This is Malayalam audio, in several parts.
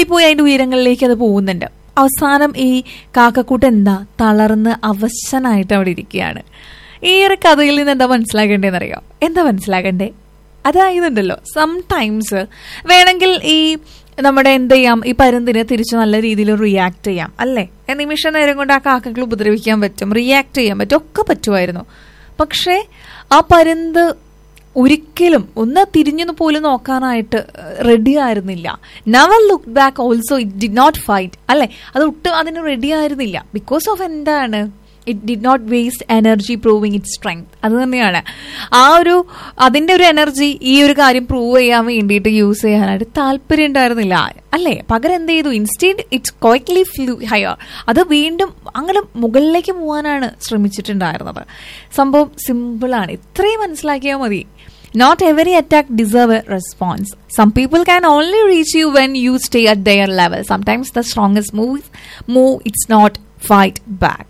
പോയി പോയി അതിന്റെ ഉയരങ്ങളിലേക്ക് അത് പോകുന്നുണ്ട് അവസാനം ഈ കാക്കക്കൂട്ട് എന്താ തളർന്ന് അവശനായിട്ട് അവിടെ ഇരിക്കുകയാണ് ഈ ഒരു കഥയിൽ നിന്ന് എന്താ മനസ്സിലാക്കേണ്ടതെന്ന് അറിയാം എന്താ മനസ്സിലാക്കണ്ടേ അതായതുണ്ടല്ലോ സംടൈംസ് വേണമെങ്കിൽ ഈ നമ്മുടെ എന്ത് ചെയ്യാം ഈ പരുന്തിനെ തിരിച്ച് നല്ല രീതിയിൽ റിയാക്ട് ചെയ്യാം അല്ലേ നിമിഷ നേരം കൊണ്ട് ആ കാക്കകൾ ഉപദ്രവിക്കാൻ പറ്റും റിയാക്ട് ചെയ്യാൻ പറ്റും ഒക്കെ പറ്റുമായിരുന്നു പക്ഷേ ആ പരുന്ത് ഒരിക്കലും ഒന്ന് തിരിഞ്ഞു പോലും നോക്കാനായിട്ട് റെഡി ആയിരുന്നില്ല never look back also it did not fight അല്ലെ അത് ഒട്ടും അതിന് റെഡി ആയിരുന്നില്ല ബിക്കോസ് ഓഫ് എന്താണ് it did not waste energy proving it strength അത് തന്നെയാണ് ആ ഒരു അതിന്റെ ഒരു എനർജി ഈ ഒരു കാര്യം പ്രൂവ് ചെയ്യാൻ വേണ്ടിയിട്ട് യൂസ് ചെയ്യാനായിട്ട് താല്പര്യം ഉണ്ടായിരുന്നില്ല അല്ലേ പകരം എന്ത് ചെയ്തു instead it's quietly flew higher അത് വീണ്ടും അങ്ങനെ മുകളിലേക്ക് പോകാനാണ് ശ്രമിച്ചിട്ടുണ്ടായിരുന്നത് സംഭവം സിമ്പിളാണ് ഇത്രയും മനസ്സിലാക്കിയാൽ മതി not every attack deserve a response some people can only reach you when you stay at their level sometimes the strongest move move it's not fight back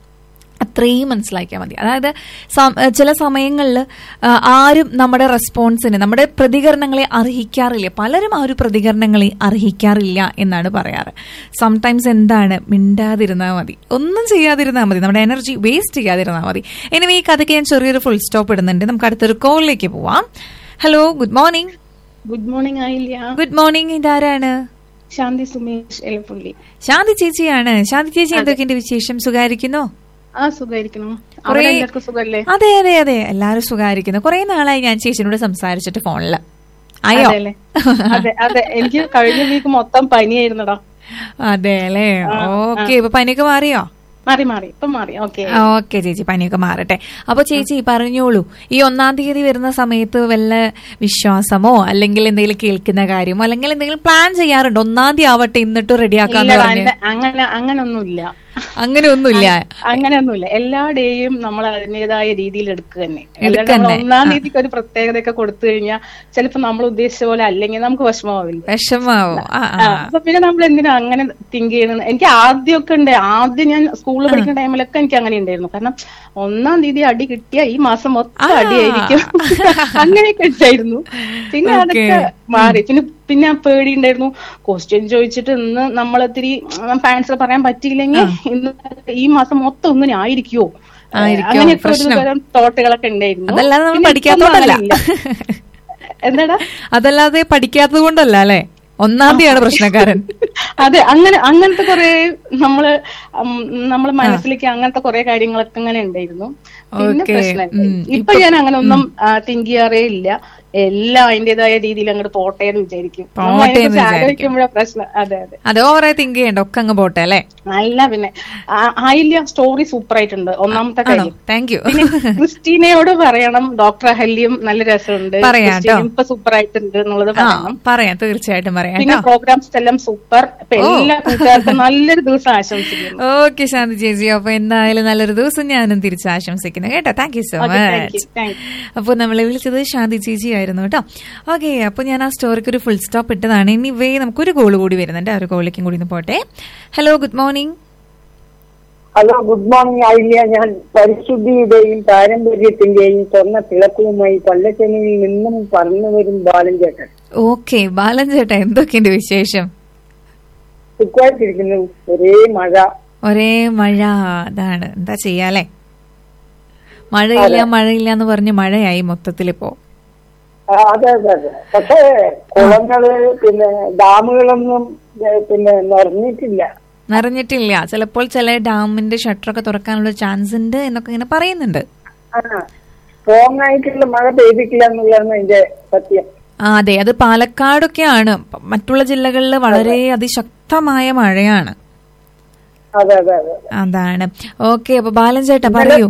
അത്രയും മനസ്സിലാക്കിയാൽ മതി അതായത് ചില സമയങ്ങളിൽ ആരും നമ്മുടെ റെസ്പോൺസിന് നമ്മുടെ പ്രതികരണങ്ങളെ അർഹിക്കാറില്ല പലരും ആ ഒരു പ്രതികരണങ്ങളെ അർഹിക്കാറില്ല എന്നാണ് പറയാറ് സംടൈംസ് എന്താണ് മിണ്ടാതിരുന്നാൽ മതി ഒന്നും ചെയ്യാതിരുന്നാൽ മതി നമ്മുടെ എനർജി വേസ്റ്റ് ചെയ്യാതിരുന്നാൽ മതി ഇനി ഈ കഥയ്ക്ക് ഞാൻ ചെറിയൊരു ഫുൾ സ്റ്റോപ്പ് ഇടുന്നുണ്ട് നമുക്ക് അടുത്തൊരു കോളിലേക്ക് പോവാം hello good morning good morning ആയില്ല ഗുഡ് മോർണിംഗ് ഇതാരാണ് ശാന്തി സുമേഷ് എലപ്പുള്ളി ശാന്തി ചേച്ചിയാണ് ശാന്തി ചേച്ചി എന്തൊക്കെയുണ്ട് വിശേഷം സുഖായിരിക്കുന്നോ ആ സുഖായിരിക്കണം അവിടെ എല്ലാവർക്കും സുഖല്ലേ അതെ അതെ അതെ എല്ലാരും സുഖായിരിക്കുന്നു കുറെ നാളായി ഞാൻ ചേച്ചിനോട് സംസാരിച്ചിട്ട് ഫോണില് അയ്യോ അതെല്ലേ അതെ അതെ എനിക്ക് കഴിഞ്ഞ വീക്ക് മൊത്തം പനിയായിരുന്നടാ അതെ അല്ലേ ഓക്കെ ഇപ്പൊ പനിയൊക്കെ മാറിയോ മാറി മാറി ഇപ്പൊ മാറി ഓക്കെ ഓക്കെ ചേച്ചി പനിയൊക്കെ മാറട്ടെ അപ്പൊ ചേച്ചി പറഞ്ഞോളൂ ഈ ഒന്നാം തീയതി വരുന്ന സമയത്ത് വല്ല വിശ്വാസമോ അല്ലെങ്കിൽ എന്തെങ്കിലും കേൾക്കുന്ന കാര്യമോ അല്ലെങ്കിൽ എന്തെങ്കിലും പ്ലാൻ ചെയ്യാറുണ്ടോ ഒന്നാം തീയതി ആവട്ടെ എന്നിട്ട് റെഡിയാക്കാന്ന് പറഞ്ഞു അങ്ങനെ അങ്ങനൊന്നുമില്ല അങ്ങനെ ഒന്നുമില്ല അങ്ങനെയൊന്നുമില്ല എല്ലാ ഡേയും നമ്മൾ അതിൻ്റെതായ രീതിയിൽ എടുക്കുക തന്നെ എടുക്കുക അല്ലാതെ നമ്മൾ ഒന്നാം തീയതിക്ക് ഒരു പ്രത്യേകതയൊക്കെ കൊടുത്തു കഴിഞ്ഞാൽ ചിലപ്പോ നമ്മൾ ഉദ്ദേശിച്ച പോലെ അല്ലെങ്കിൽ നമുക്ക് വിഷമമാവില്ല വിഷമാവോ ആ ആ, അപ്പൊ പിന്നെ നമ്മൾ എന്തിനാ അങ്ങനെ തിങ്ക് ചെയ്യണം എനിക്ക് ആദ്യമൊക്കെ ഉണ്ട് ആദ്യം ഞാൻ സ്കൂളിൽ പഠിക്കുന്ന ടൈമിലൊക്കെ എനിക്ക് അങ്ങനെ ഉണ്ടായിരുന്നു കാരണം ഒന്നാം തീയതി അടി കിട്ടിയ ഈ മാസം മൊത്തം അടിയായിരിക്കും അങ്ങനെയൊക്കെ ഉണ്ടായിരുന്നു പിന്നെ അതൊക്കെ മാറി പിന്നെ പിന്നെ ആ പേടി ഉണ്ടായിരുന്നു ക്വസ്റ്റ്യൻ ചോദിച്ചിട്ട് ഇന്ന് നമ്മളൊത്തിരി ഫാൻസ് പറയാൻ പറ്റിയില്ലെങ്കിൽ ഇന്ന് ഈ മാസം മൊത്തം ഒന്നിനും ആയിരിക്കുമോ ആയിരിക്കുമോ? അങ്ങനെയൊക്കെ ഒരു പ്രശ്നം. തരം തോട്ടുകളൊക്കെ ഉണ്ടായിരുന്നു അതല്ലാതെ നമ്മൾ പിന്നെ ഇപ്പൊന്നും പഠിക്കാത്തോണ്ടല്ല അങ്ങനെയില്ല. എന്താടാ അതല്ലാതെ പഠിക്കാത്തത് കൊണ്ടല്ല അല്ലെ ഒന്നാം തീയതിയാണ് പ്രശ്നക്കാരൻ അതെ അങ്ങനെ അങ്ങനത്തെ കുറെ നമ്മള് ഉം, നമ്മള് മനസ്സിലേക്ക് അങ്ങനത്തെ കുറെ കാര്യങ്ങളൊക്കെ അങ്ങനെ ഉണ്ടായിരുന്നു പിന്നെ Okay. പ്രശ്നം ഉം. ഇപ്പൊ ഞാൻ അങ്ങനെ ഒന്നും തിങ്ക് ചെയ്യാറേ ഇല്ല എല്ലാം അതിന്റേതായ രീതിയിൽ അങ്ങോട്ട് പോട്ടെ എന്ന് വിചാരിക്കും നമ്മൾ പോട്ടെ എന്ന് അതിനെക്കുറിച്ച് വിചാരിക്കും. ആലോചിക്കുമ്പോഴാ പ്രശ്നം അതെ അതെ അത് ഓവറെ തിങ്ക് ചെയ്യണ്ട ഒക്കെ അങ്ങ് പോട്ടെ അല്ലേ നല്ല പിന്നെ ആ- ആയില്യ സ്റ്റോറി സൂപ്പർ ആയിട്ടുണ്ട് ഒന്നാമത്തെ ആണോ കാര്യം താങ്ക് യു പിന്നെ ക്രിസ്റ്റീനയോട് പറയണം ഡോക്ടർ അഹല്യം നല്ല രസമുണ്ട് പറയാം ക്രിസ്റ്റീന ട്ടോ. ഇപ്പൊ സൂപ്പർ ആയിട്ടുണ്ട് എന്നുള്ളത് ആ പറയണം പറയാം തീർച്ചയായിട്ടും പറയാം പിന്നെ കേട്ടോ പ്രോഗ്രാംസ് എല്ലാം സൂപ്പർ ഇപ്പൊ എല്ലാ കൂട്ടുകാർക്കും നല്ലൊരു ദിവസം ആശംസിക്കുന്നു ഓക്കെ ശാന്തി ചേച്ചി അപ്പൊ എന്തായാലും നല്ലൊരു ദിവസം ഞാനും തിരിച്ച് ആശംസിക്കുന്നു കേട്ടോ thank you so Okay, thank you, much thank you. അപ്പോൾ നമ്മളെ വിളിച്ചത് ശാന്തി ചേച്ചി ആയിരുന്നു കേട്ടോ ഓക്കെ അപ്പൊ ഞാൻ ആ സ്റ്റോറിക്ക് ഒരു ഫുൾ സ്റ്റോപ്പ് ഇട്ടതാണ് ഇനി വേ നമുക്കൊരു കോൾ കൂടി വരുന്നുണ്ട് ആ ഒരു കോളിലേക്കും കൂടി ഒന്ന് പോട്ടെ hello good morning hello good morning ആയില്ല ഞാൻ പരിശുദ്ധിയുടെയും പാരമ്പര്യത്തിന്റെയും സ്വർണ്ണ തിളക്കവുമായി പള്ളച്ചെന്നിയിൽ നിന്നും പറന്നു വരും ബാലൻ ചേട്ടൻ ഓക്കെ ബാലൻ ചേട്ടാ എന്തൊക്കെയുണ്ട് വിശേഷം സുഖമായിട്ടിരിക്കുന്നു ഒരേ മഴ ഒരേ മഴ അതാണ് എന്താ ചെയ്യാലേ മഴയില്ല മഴയില്ല എന്ന് പറഞ്ഞ് മഴയായി മൊത്തത്തിലിപ്പോ ആ, അതെ അതെ അതെ പക്ഷേ കുളങ്ങള് പിന്നെ ഡാമുകളൊന്നും ഏ, പിന്നെ നിറഞ്ഞിട്ടില്ല നിറഞ്ഞിട്ടില്ല ചിലപ്പോൾ ചില ഡാമിന്റെ ഷട്ടറൊക്കെ തുറക്കാനുള്ള ചാൻസ് ഉണ്ട് എന്നൊക്കെ ഇങ്ങനെ പറയുന്നുണ്ട് ആ സ്ട്രോങ് ആയിട്ടുള്ള മഴ പെയ്തിട്ടില്ല എന്നുള്ളതാണ് അതിന്റെ സത്യം ആ അതെ അത് പാലക്കാടൊക്കെയാണ് പ- മറ്റുള്ള ജില്ലകളിൽ വളരെ അതിശക്തമായ മഴയാണ് അതെ അതെ അതെ അതാണ് ഓക്കെ അപ്പൊ ബാലൻ ചേട്ടാ പറയൂ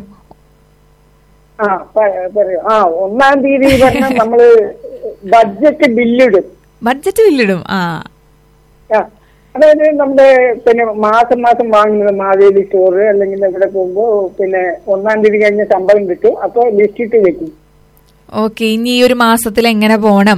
ആ പ- പറയൂ ആ ഒന്നാം തീയതി പറഞ്ഞാൽ നമ്മള് ബഡ്ജറ്റ് ബില്ലിടും ബഡ്ജറ്റ് ബില്ലിടും ആ ആ. അതായത് നമ്മുടെ പിന്നെ മാസം മാസം വാങ്ങുന്നത് മാവേലി സ്റ്റോറ് അല്ലെങ്കിൽ ഇവിടെ പോകുമ്പോ പിന്നെ ഒന്നാം തീയതി കഴിഞ്ഞ ശമ്പളം കിട്ടും അപ്പൊ ലിസ്റ്റിട്ട് വെക്കും ഓക്കെ ഇനി ഈ ഒരു മാസത്തിൽ എങ്ങനെ പോണം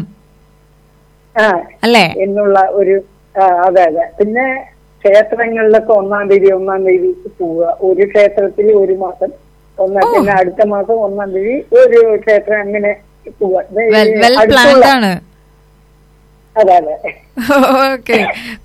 ആ അല്ലേ എന്നുള്ള ഒരു ആ, അതെ അതെ പിന്നെ ക്ഷേത്രങ്ങളിലൊക്കെ ഒന്നാം തീയതി ഒന്നാം തീയതി പോവുക ഒരു ക്ഷേത്രത്തിൽ ഒരു മാസം ഒന്നാം പിന്നെ അടുത്ത മാസം ഒന്നാം തീയതി ഒരു ക്ഷേത്രം അങ്ങനെ പോവുക ഇത് വെൽ വെൽ അടുത്തുള്ള- പ്ലാൻഡ് ആണ് അതെ അതെ ഓക്കെ